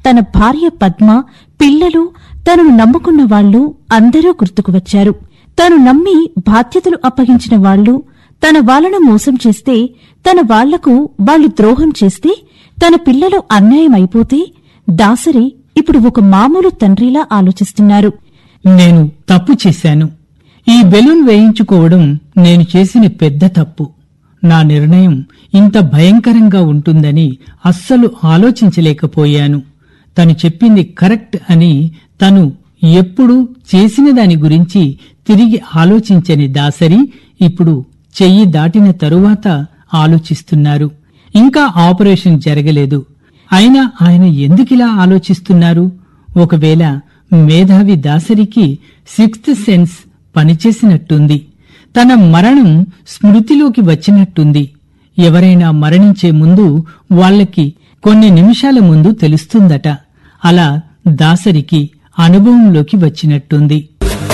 తన భార్య పద్మ పిల్లలు తనను నమ్ముకున్న వాళ్లు అందరూ గుర్తుకు వచ్చారు తను నమ్మి బాధ్యతలు అప్పగించిన వాళ్లు తన వాళ్లను మోసం చేస్తే తన వాళ్లకు వాళ్లు ద్రోహం చేస్తే తన పిల్లలు అన్యాయం అయిపోతే దాసరి ఇప్పుడు ఒక మామూలు తండ్రిలా ఆలోచిస్తున్నారు నేను తప్పు చేశాను ఈ బెలూన్ వేయించుకోవడం నేను చేసిన పెద్ద తప్పు నా నిర్ణయం ఇంత భయంకరంగా ఉంటుందని అస్సలు ఆలోచించలేకపోయాను తను చెప్పింది కరెక్ట్ అని తను ఎప్పుడు చేసిన దాని గురించి తిరిగి ఆలోచించని దాసరి ఇప్పుడు చెయ్యి దాటిన తరువాత ఆలోచిస్తున్నారు ఇంకా ఆపరేషన్ జరగలేదు అయినా ఆయన ఎందుకిలా ఆలోచిస్తున్నారు ఒకవేళ మేధావి దాసరికి సిక్స్త్ సెన్స్ పనిచేసినట్టుంది తన మరణం స్మృతిలోకి వచ్చినట్టుంది ఎవరైనా మరణించే ముందు వాళ్ళకి కొన్ని నిమిషాల ముందు తెలుస్తుందట అలా దాసరికి అనుభవంలోకి వచ్చినట్టుంది